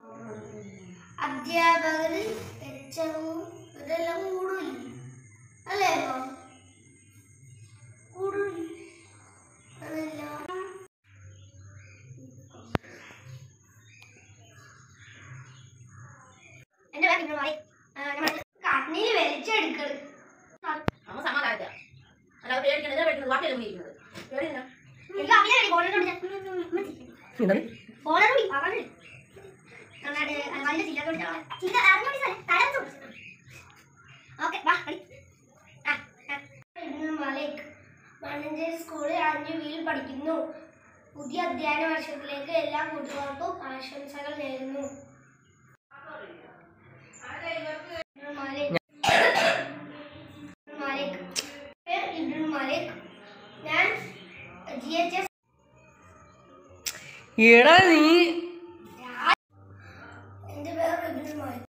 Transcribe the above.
അധ്യാപകർ എച്ചവും ഇതെല്ലാം കൂടില്ല അല്ലേ അമ്മ? കൂടില്ല അതല്ല എന്റെ ബാക്കി മാറി കണ്ണിൽ വലിച്ചെടുക്കണം അമ്മ സമാധാനത്തില്ല അല്ലാതെ പേടിക്കണത് പേടിക്കുന്നത് വാക്കിയല്ലേ ഇരിക്കുന്നത് പേടിയില്ല എനിക്ക് അങ്ങനെ ഫോണിനോട് ഫോണോട് പറഞ്ഞു നല്ല ചില്ല കൊടുത്തോളാം ചില്ല അറിഞ്ഞോടി സാറേ തലത്ത് ഓക്കെ വാ കളി ആ, ആ. ഇബ്നുൽ മലിക് മണ്ണഞ്ചേരി സ്കൂളിൽ അഞ്ചു വീൽ പഠിക്കുന്നു പുതിയ അധ്യയന വർഷത്തിലേക്ക് എല്ലാ കൂട്ടുകാർക്കും ആശംസകൾ നേരുന്നു ഇബ്നുൽ മലിക് ഇബ്നുൽ മലിക് പേര് ഇബ്നുൽ മലിക് ഞാൻ ജി എച്ച് എസ് എടാ നീ